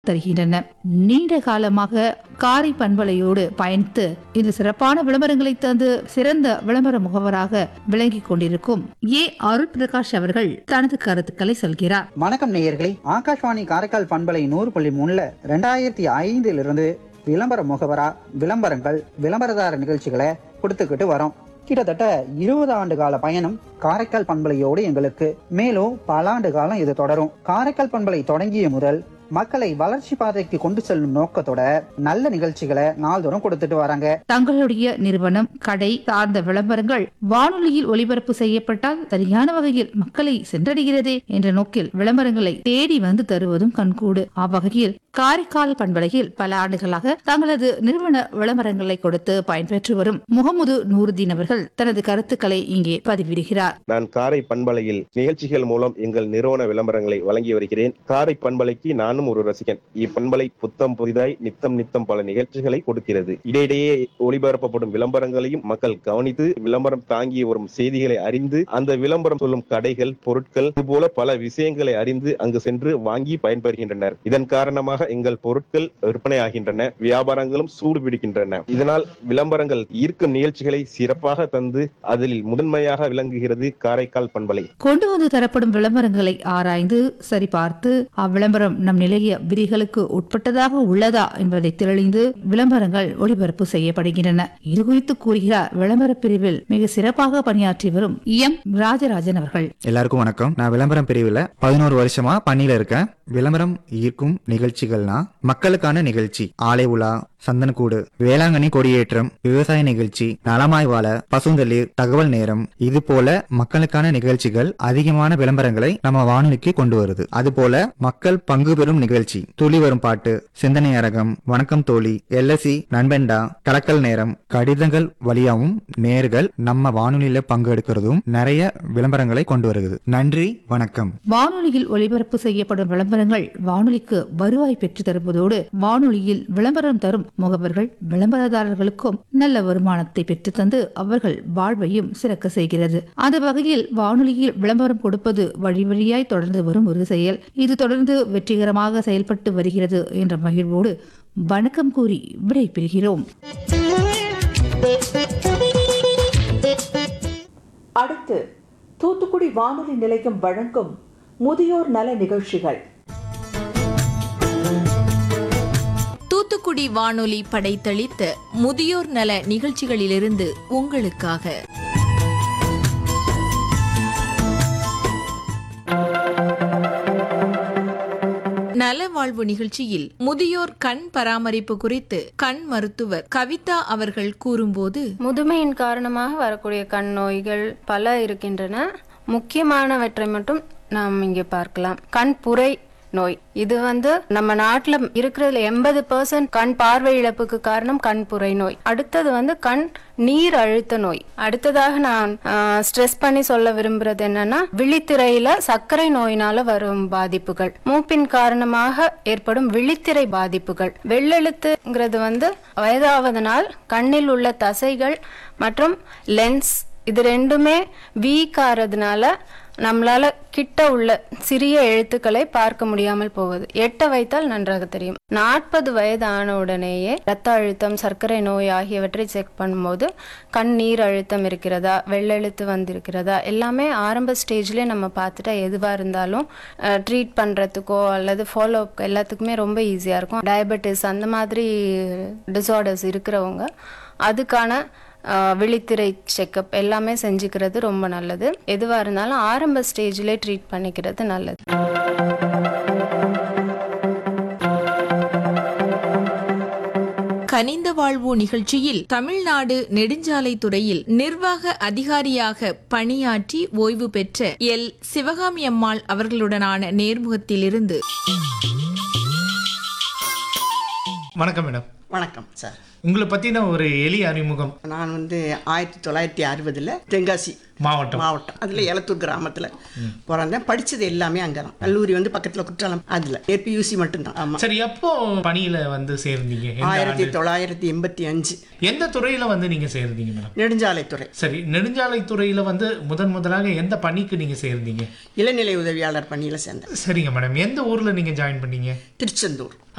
தருகின்றன நீண்ட காலமாக காரை பண்பலையோடு பயணித்து இந்த சிறப்பான விளம்பரங்களை தந்து சிறந்த விளம்பர முகவராக விளங்கிக் கொண்டிருக்கும் ஏ அருள் பிரகாஷ் அவர்கள் தனது கருத்துக்களை சொல்கிறார் வணக்கம் நேயர்களே ஆகாஷ்வாணி காரைக்கால் பண்பலை நூறு புள்ளி மூணுல ரெண்டாயிரத்தி ஐந்திலிருந்து விளம்பர முகவரா விளம்பரங்கள் விளம்பரதார நிகழ்ச்சிகளை கொடுத்துக்கிட்டு வரோம் கிட்டத்தட்ட இருபது ஆண்டு கால பயணம் காரைக்கால் பண்பலையோடு எங்களுக்கு மேலும் பல ஆண்டு காலம் இது தொடரும் காரைக்கால் பண்பலை தொடங்கிய முதல் மக்களை வளர்ச்சி பாதைக்கு கொண்டு செல்லும் நோக்கத்தோட நல்ல நிகழ்ச்சிகளை நாள்தோறும் கொடுத்துட்டு வராங்க தங்களுடைய நிறுவனம் கடை சார்ந்த விளம்பரங்கள் வானொலியில் ஒளிபரப்பு செய்யப்பட்டால் சரியான வகையில் மக்களை சென்றடைகிறதே என்ற நோக்கில் விளம்பரங்களை தேடி வந்து தருவதும் கண்கூடு அவ்வகையில் காரைக்கால் பண்பலையில் பல ஆண்டுகளாக தங்களது நிறுவன விளம்பரங்களை கொடுத்து பயன்பெற்று வரும் முகமது நூறுதீன் அவர்கள் தனது கருத்துக்களை இங்கே பதிவிடுகிறார் நான் காரை பண்பலையில் நிகழ்ச்சிகள் மூலம் எங்கள் நிறுவன விளம்பரங்களை வழங்கி வருகிறேன் காரை பண்பலைக்கு நானும் ஒரு ரசிகன் இப்பண்பலை புத்தம் புதிதாய் நித்தம் நித்தம் பல நிகழ்ச்சிகளை கொடுக்கிறது இடையிடையே ஒளிபரப்பப்படும் விளம்பரங்களையும் மக்கள் கவனித்து விளம்பரம் தாங்கி வரும் செய்திகளை அறிந்து அந்த விளம்பரம் சொல்லும் கடைகள் பொருட்கள் இதுபோல பல விஷயங்களை அறிந்து அங்கு சென்று வாங்கி பயன்பெறுகின்றனர் இதன் காரணமாக எங்கள் பொருட்கள் விற்பனையாகின்றன வியாபாரங்களும் சூடு பிடிக்கின்றன இதனால் விளம்பரங்கள் ஈர்க்கும் நிகழ்ச்சிகளை சிறப்பாக தந்து அதில் முதன்மையாக விளங்குகிறது காரைக்கால் பண்பலை கொண்டு வந்து தரப்படும் விளம்பரங்களை ஆராய்ந்து சரிபார்த்து அவ்விளம்பரம் நம் நிலைய விதிகளுக்கு உட்பட்டதாக உள்ளதா என்பதை தெளிந்து விளம்பரங்கள் ஒளிபரப்பு செய்யப்படுகின்றன இது குறித்து கூறுகிறார் விளம்பர பிரிவில் மிக சிறப்பாக பணியாற்றி வரும் எம் ராஜராஜன் அவர்கள் எல்லாருக்கும் வணக்கம் நான் விளம்பரம் பிரிவில் பதினோரு வருஷமா பணியில இருக்கேன் விளம்பரம் ஈர்க்கும் நிகழ்ச்சிகள்னா மக்களுக்கான நிகழ்ச்சி ஆலை உலா சந்தனக்கூடு வேளாங்கண்ணி கொடியேற்றம் விவசாய நிகழ்ச்சி நலமாய் வாழ பசுந்தளிர் தகவல் நேரம் இது போல மக்களுக்கான நிகழ்ச்சிகள் அதிகமான விளம்பரங்களை நம்ம வானொலிக்கு கொண்டு வருது அது போல மக்கள் பங்கு பெறும் நிகழ்ச்சி துளி வரும் பாட்டு சிந்தனை அரகம் வணக்கம் தோழி எல்எஸ்சி நண்பண்டா கலக்கல் நேரம் கடிதங்கள் வழியாவும் நேர்கள் நம்ம வானொலியில பங்கெடுக்கிறதும் நிறைய விளம்பரங்களை கொண்டு வருகிறது நன்றி வணக்கம் வானொலியில் ஒளிபரப்பு செய்யப்படும் விளம்பரங்கள் வானொலிக்கு வருவாய் பெற்று தருவதோடு வானொலியில் விளம்பரம் தரும் முகவர்கள் விளம்பரதாரர்களுக்கும் நல்ல வருமானத்தை பெற்று தந்து அவர்கள் வாழ்வையும் சிறக்க செய்கிறது அந்த வகையில் வானொலியில் விளம்பரம் கொடுப்பது வழி வழியாய் தொடர்ந்து வரும் ஒரு செயல் இது தொடர்ந்து வெற்றிகரமாக செயல்பட்டு வருகிறது என்ற மகிழ்வோடு வணக்கம் கூறி விடைபெறுகிறோம் அடுத்து தூத்துக்குடி வானொலி நிலையம் வழங்கும் முதியோர் நல நிகழ்ச்சிகள் தூத்துக்குடி வானொலி படைத்தளித்த முதியோர் நல நிகழ்ச்சிகளிலிருந்து உங்களுக்காக நல வாழ்வு நிகழ்ச்சியில் முதியோர் கண் பராமரிப்பு குறித்து கண் மருத்துவர் கவிதா அவர்கள் கூறும்போது முதுமையின் காரணமாக வரக்கூடிய கண் நோய்கள் பல இருக்கின்றன முக்கியமானவற்றை மட்டும் நாம் இங்கே பார்க்கலாம் கண் புரை நோய் இது வந்து நம்ம நாட்டுல இருக்கிறதுல எண்பது பர்சன்ட் கண் பார்வை இழப்புக்கு காரணம் கண் புரை நோய் அடுத்தது வந்து கண் நீர் அழுத்த நோய் அடுத்ததாக நான் ஸ்ட்ரெஸ் பண்ணி சொல்ல விரும்புறது என்னன்னா விழித்திரையில சர்க்கரை நோயினால வரும் பாதிப்புகள் மூப்பின் காரணமாக ஏற்படும் விழித்திரை பாதிப்புகள் வெள்ளெழுத்துங்கிறது வந்து வயதாவதனால் கண்ணில் உள்ள தசைகள் மற்றும் லென்ஸ் இது ரெண்டுமே வீக் ஆறதுனால நம்மளால கிட்ட உள்ள சிறிய எழுத்துக்களை பார்க்க முடியாமல் போவது எட்ட வைத்தால் நன்றாக தெரியும் நாற்பது வயது ஆன உடனேயே ரத்த அழுத்தம் சர்க்கரை நோய் ஆகியவற்றை செக் பண்ணும்போது கண் நீர் அழுத்தம் இருக்கிறதா வெள்ளெழுத்து வந்திருக்கிறதா எல்லாமே ஆரம்ப ஸ்டேஜ்லேயே நம்ம பார்த்துட்டா எதுவாக இருந்தாலும் ட்ரீட் பண்ணுறதுக்கோ அல்லது ஃபாலோ அப் எல்லாத்துக்குமே ரொம்ப ஈஸியாக இருக்கும் டயபெட்டிஸ் அந்த மாதிரி டிசார்டர்ஸ் இருக்கிறவங்க அதுக்கான ஆஹ் விழித்திரை செக்கப் எல்லாமே செஞ்சுக்கிறது ரொம்ப நல்லது எதுவாக இருந்தாலும் ஆரம்ப ஸ்டேஜ்லேயே ட்ரீட் பண்ணிக்கிறது நல்லது கனிந்த வாழ்வு நிகழ்ச்சியில் தமிழ்நாடு நெடுஞ்சாலைத்துறையில் நிர்வாக அதிகாரியாக பணியாற்றி ஓய்வு பெற்ற எல் சிவகாமி அம்மாள் அவர்களுடனான நேர்முகத்திலிருந்து வணக்கம் மேடம் வணக்கம் சார் உங்களை பற்றின ஒரு எளிய அறிமுகம் நான் வந்து ஆயிரத்தி தொள்ளாயிரத்தி அறுபதில் தென்காசி மாவட்டம் மாவட்டம் அதில் எலத்தூர் கிராமத்தில் பிறந்தேன் படித்தது எல்லாமே அங்கே தான் கல்லூரி வந்து பக்கத்தில் குற்றாலம் அதில் ஏபியூசி மட்டும்தான் ஆமாம் சரி எப்போ பணியில வந்து சேர்ந்தீங்க எந்த ஆயிரத்தி ஆண்டு? தொள்ளாயிரத்தி எண்பத்தி அஞ்சு எந்த துறையில வந்து நீங்க சேர்ந்தீங்க மேடம் நெடுஞ்சாலைத்துறை சரி நெடுஞ்சாலைத்துறையில வந்து முதன் முதலாக எந்த பணிக்கு நீங்க சேர்ந்தீங்க இளநிலை உதவியாளர் பணியில் சேர்ந்தேன் சரிங்க மேடம் எந்த ஊர்ல நீங்க ஜாயின் பண்ணீங்க திருச்செந்தூர்